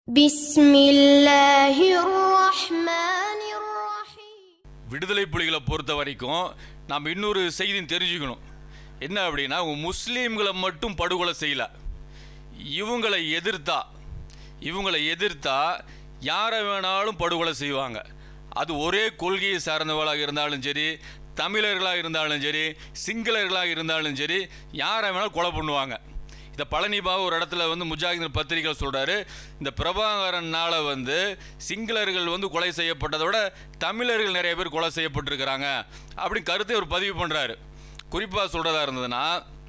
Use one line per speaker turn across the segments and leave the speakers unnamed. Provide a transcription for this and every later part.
بسم الله الرحمن الرحيم
விடுதலை புலிகளை பொறுத்த வரைக்கும் நாம் இன்னொரு செய்தியும் தெரிஞ்சுக்கணும் என்ன அப்படின்னா அவங்க முஸ்லீம்களை மட்டும் படுகொலை செய்யல இவங்களை எதிர்த்தா இவங்களை எதிர்த்தா யாரை வேணாலும் படுகொலை செய்வாங்க அது ஒரே கொள்கையை சார்ந்தவர்களாக இருந்தாலும் சரி தமிழர்களாக இருந்தாலும் சரி சிங்களர்களாக இருந்தாலும் சரி யாரை வேணாலும் கொலை பண்ணுவாங்க இதை பழனி பாபு ஒரு இடத்துல வந்து முஜாஹிதீன் பத்திரிகையில் சொல்கிறாரு இந்த பிரபாகரனால் வந்து சிங்களர்கள் வந்து கொலை செய்யப்பட்டதை விட தமிழர்கள் நிறைய பேர் கொலை செய்யப்பட்டிருக்கிறாங்க அப்படின்னு கருத்தை ஒரு பதிவு பண்ணுறாரு குறிப்பாக சொல்கிறதா இருந்ததுன்னா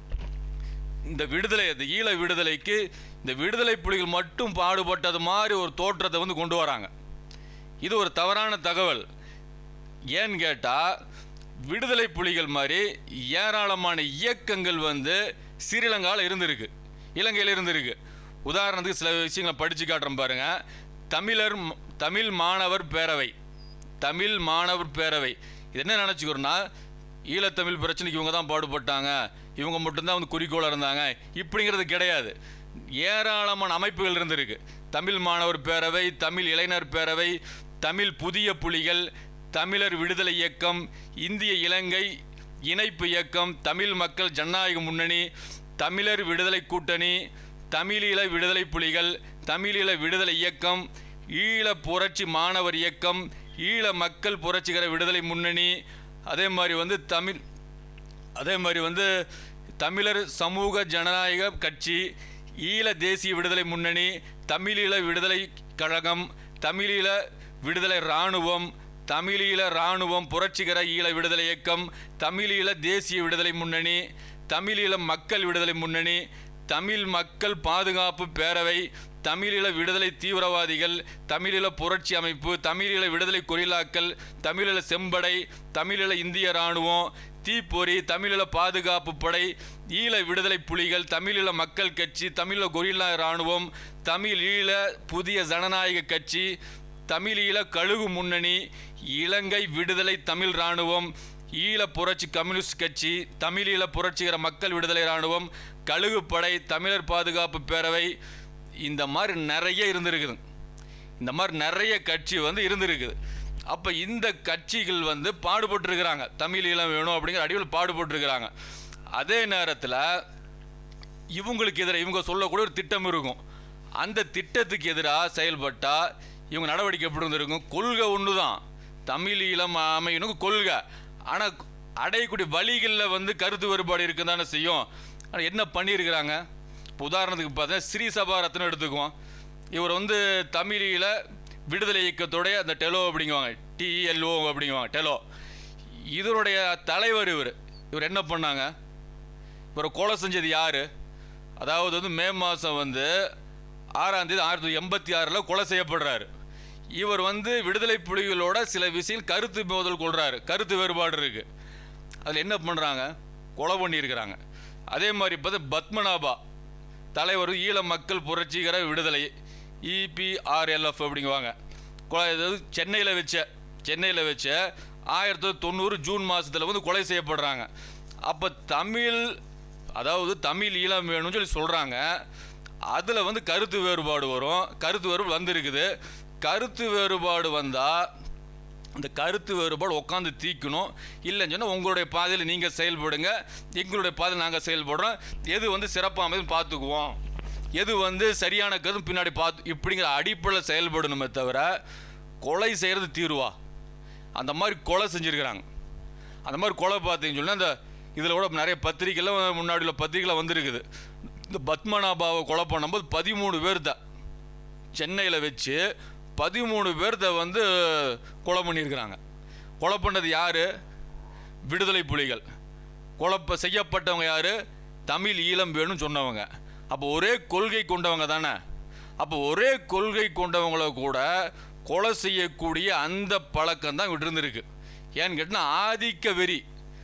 இந்த விடுதலை இந்த ஈழ விடுதலைக்கு இந்த விடுதலை புலிகள் மட்டும் பாடுபட்டது மாதிரி ஒரு தோற்றத்தை வந்து கொண்டு வராங்க இது ஒரு தவறான தகவல் ஏன்னு கேட்டால் விடுதலை புலிகள் மாதிரி ஏராளமான இயக்கங்கள் வந்து ஸ்ரீலங்காவில் இருந்திருக்கு இலங்கையில் இருந்திருக்கு உதாரணத்துக்கு சில விஷயங்களை படித்து காட்டுறேன் பாருங்க தமிழர் ம- தமிழ் மாணவர் பேரவை தமிழ் மாணவர் பேரவை இது என்ன நினச்சிக்கிறோன்னா ஈழத்தமிழ் பிரச்சனைக்கு இவங்க தான் பாடுபட்டாங்க இவங்க மட்டும்தான் வந்து குறிக்கோளாக இருந்தாங்க இப்படிங்கிறது கிடையாது ஏராளமான அமைப்புகள் இருந்திருக்கு தமிழ் மாணவர் பேரவை தமிழ் இளைஞர் பேரவை தமிழ் புதிய புலிகள் தமிழர் விடுதலை இயக்கம் இந்திய இலங்கை இணைப்பு இயக்கம் தமிழ் மக்கள் ஜனநாயக முன்னணி தமிழர் விடுதலை கூட்டணி தமிழீழ விடுதலை புலிகள் தமிழீழ விடுதலை இயக்கம் ஈழ புரட்சி மாணவர் இயக்கம் ஈழ மக்கள் புரட்சிகர விடுதலை முன்னணி அதே மாதிரி வந்து தமிழ் அதே மாதிரி வந்து தமிழர் சமூக ஜனநாயக கட்சி ஈழ தேசிய விடுதலை முன்னணி தமிழீழ விடுதலை கழகம் தமிழீழ விடுதலை இராணுவம் தமிழீழ இராணுவம் புரட்சிகர ஈழ விடுதலை இயக்கம் தமிழீழ தேசிய விடுதலை முன்னணி தமிழீழ மக்கள் விடுதலை முன்னணி தமிழ் மக்கள் பாதுகாப்பு பேரவை தமிழீழ விடுதலை தீவிரவாதிகள் தமிழீழ புரட்சி அமைப்பு தமிழீழ விடுதலை கொரில்லாக்கள் தமிழீழ செம்படை தமிழீழ இந்திய இராணுவம் தீப்பொறி தமிழீழ பாதுகாப்பு படை ஈழ விடுதலை புலிகள் தமிழீழ மக்கள் கட்சி தமிழீழ கொரில்லா இராணுவம் தமிழீழ புதிய ஜனநாயக கட்சி தமிழீழ கழுகு முன்னணி இலங்கை விடுதலை தமிழ் இராணுவம் ஈழ புரட்சி கம்யூனிஸ்ட் கட்சி தமிழீழ புரட்சிகர மக்கள் விடுதலை இராணுவம் கழுகு படை தமிழர் பாதுகாப்பு பேரவை இந்த மாதிரி நிறைய இருந்திருக்குது இந்த மாதிரி நிறைய கட்சி வந்து இருந்திருக்குது அப்போ இந்த கட்சிகள் வந்து பாடுபட்டிருக்கிறாங்க தமிழ் ஈழம் வேணும் அப்படிங்கிற அடிவில் பாடுபட்டிருக்கிறாங்க அதே நேரத்தில் இவங்களுக்கு எதிராக இவங்க சொல்லக்கூடிய ஒரு திட்டம் இருக்கும் அந்த திட்டத்துக்கு எதிராக செயல்பட்டால் இவங்க நடவடிக்கை எப்படி இருந்திருக்கும் கொள்கை ஒன்று தான் தமிழ் ஈழம் அமையணும் கொள்கை ஆனால் அடையக்கூடிய வழிகளில் வந்து கருத்து வேறுபாடு இருக்க தானே செய்யும் ஆனால் என்ன பண்ணியிருக்கிறாங்க இப்போ உதாரணத்துக்கு பார்த்தா ஸ்ரீ சபா ரத்னம் எடுத்துக்குவோம் இவர் வந்து தமிழீழ விடுதலை இயக்கத்தோடைய அந்த டெலோ அப்படிங்குவாங்க டிஎல்ஓ அப்படிங்குவாங்க டெலோ இதனுடைய தலைவர் இவர் இவர் என்ன பண்ணாங்க இவரை கொலை செஞ்சது யார் அதாவது வந்து மே மாதம் வந்து ஆறாம் தேதி ஆயிரத்தி தொள்ளாயிரத்தி எண்பத்தி ஆறில் கொலை செய்யப்படுறாரு இவர் வந்து விடுதலை புலிகளோட சில விஷயம் கருத்து மோதல் கொள்கிறாரு கருத்து வேறுபாடு இருக்குது அதில் என்ன பண்ணுறாங்க கொலை பண்ணியிருக்கிறாங்க அதே மாதிரி பார்த்தா பத்மநாபா தலைவர் ஈழ மக்கள் புரட்சிகர விடுதலை இபிஆர்எல்எஃப் அப்படிங்குவாங்க கொலை அதாவது சென்னையில் வச்ச சென்னையில் வச்ச ஆயிரத்தி தொள்ளாயிரத்தி தொண்ணூறு ஜூன் மாதத்தில் வந்து கொலை செய்யப்படுறாங்க அப்போ தமிழ் அதாவது தமிழ் ஈழம் வேணும்னு சொல்லி சொல்கிறாங்க அதில் வந்து கருத்து வேறுபாடு வரும் கருத்து வேறுபாடு வந்திருக்குது கருத்து வேறுபாடு வந்தால் அந்த கருத்து வேறுபாடு உட்காந்து தீக்கணும் இல்லைன்னு சொன்னால் உங்களுடைய பாதையில் நீங்கள் செயல்படுங்க எங்களுடைய பாதையில் நாங்கள் செயல்படுறோம் எது வந்து சிறப்பாக அமைதுன்னு பார்த்துக்குவோம் எது வந்து சரியான கருத்து பின்னாடி பார்த்து இப்படிங்கிற அடிப்படையில் செயல்படணுமே தவிர கொலை செய்கிறது தீர்வா அந்த மாதிரி கொலை செஞ்சுருக்கிறாங்க அந்த மாதிரி கொலை பார்த்தீங்கன்னு சொன்னால் அந்த இதில் கூட நிறைய பத்திரிக்கைலாம் முன்னாடி உள்ள பத்திரிக்கைலாம் வந்திருக்குது இந்த பத்மநாபாவை கொலை பண்ணும்போது பதிமூணு பேர் தான் சென்னையில் வச்சு பதிமூணு பேர்த்த வந்து கொலை பண்ணியிருக்கிறாங்க கொலை பண்ணது யார் விடுதலை புலிகள் கொலை ப- செய்யப்பட்டவங்க யார் தமிழ் ஈழம் வேணும்னு சொன்னவங்க அப்போ ஒரே கொள்கை கொண்டவங்க தானே அப்போ ஒரே கொள்கை கொண்டவங்கள கூட கொலை செய்யக்கூடிய அந்த பழக்கம் தான் இருந்திருக்கு ஏன்னு கேட்டால் ஆதிக்க வெறி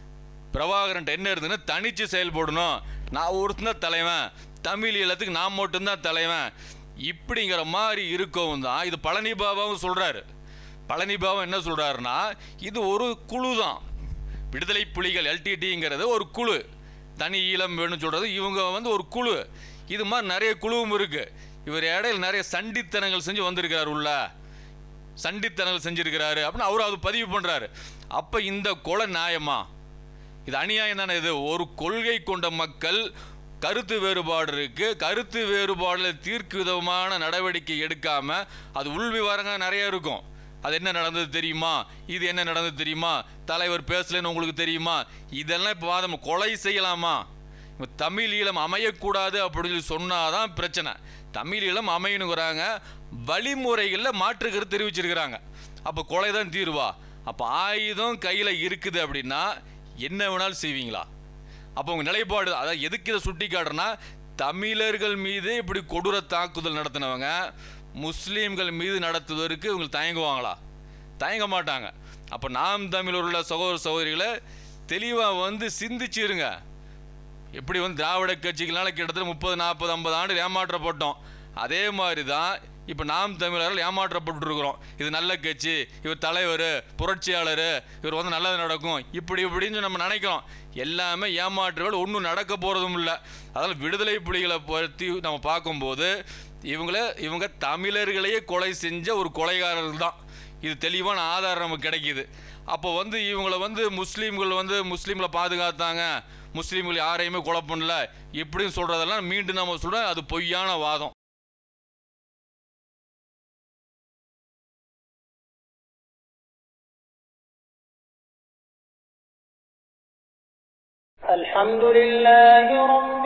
பிரபாகரன் என்ன இருந்ததுன்னா தனிச்சு செயல்படணும் நான் ஒருத்தன் தலைவன் தமிழ் ஈழத்துக்கு நான் மட்டும்தான் தலைவன் இப்படிங்கிற மாதிரி இருக்கவும் தான் இது பழனி பாபாவும் சொல்கிறாரு பழனி பாபா என்ன சொல்கிறாருன்னா இது ஒரு குழு தான் விடுதலை புலிகள் எல்டிடிங்கிறது ஒரு குழு தனி ஈழம் வேணும்னு சொல்கிறது இவங்க வந்து ஒரு குழு இது மாதிரி நிறைய குழுவும் இருக்குது இவர் இடையில நிறைய சண்டித்தனங்கள் செஞ்சு வந்திருக்கிறார் உள்ள சண்டித்தனங்கள் செஞ்சிருக்கிறாரு அப்படின்னு அவர் அது பதிவு பண்றாரு அப்ப இந்த கொலை நியாயமா இது அநியாயம் தானே இது ஒரு கொள்கை கொண்ட மக்கள் கருத்து வேறுபாடு இருக்கு கருத்து வேறுபாடில் தீர்க்கு விதமான நடவடிக்கை எடுக்காம அது உள் விவரங்கள் நிறைய இருக்கும் அது என்ன நடந்தது தெரியுமா இது என்ன நடந்தது தெரியுமா தலைவர் பேசலன்னு உங்களுக்கு தெரியுமா இதெல்லாம் இப்போ வாதம் கொலை செய்யலாமா இப்ப தமிழ் ஈழம் அமையக்கூடாது அப்படின்னு சொல்லி சொன்னாதான் பிரச்சனை தமிழ் ஈழம் அமையணுங்கிறாங்க வழிமுறைகளில் மாற்று கருத்து தெரிவிச்சிருக்கிறாங்க அப்போ கொலை தான் தீர்வா அப்போ ஆயுதம் கையில் இருக்குது அப்படின்னா என்ன வேணாலும் செய்வீங்களா அப்போ உங்கள் நிலைப்பாடு அதாவது எதுக்கு இதை சுட்டி காட்டுறேன்னா தமிழர்கள் மீது இப்படி கொடூர தாக்குதல் நடத்தினவங்க முஸ்லீம்கள் மீது நடத்துவதற்கு இவங்க தயங்குவாங்களா தயங்க மாட்டாங்க அப்போ நாம் தமிழர் உள்ள சகோதர சகோதரிகளை தெளிவாக வந்து சிந்திச்சிருங்க எப்படி வந்து திராவிட கட்சிகளால் கிட்டத்தட்ட முப்பது நாற்பது ஐம்பது ஆண்டு ஏமாற்றப்பட்டோம் அதே மாதிரி தான் இப்போ நாம் தமிழர்கள் ஏமாற்றப்பட்டுருக்குறோம் இது நல்ல கட்சி இவர் தலைவர் புரட்சியாளர் இவர் வந்து நல்லது நடக்கும் இப்படி இப்படின்னு சொல்லி நம்ம நினைக்கிறோம் எல்லாமே ஏமாற்றுகள் ஒன்றும் நடக்க போகிறதும் இல்லை அதனால் விடுதலை புலிகளை பற்றி நம்ம பார்க்கும்போது இவங்கள இவங்க தமிழர்களையே கொலை செஞ்ச ஒரு கொலைகாரர்கள் தான் இது தெளிவான ஆதாரம் நமக்கு கிடைக்கிது அப்போ வந்து இவங்கள வந்து முஸ்லீம்கள் வந்து முஸ்லீம்களை பாதுகாத்தாங்க முஸ்லீம்கள் யாரையுமே கொலை பண்ணல இப்படின்னு சொல்கிறதெல்லாம் மீண்டும் நம்ம சொல்கிறோம் அது பொய்யான வாதம்
الحمد لله رب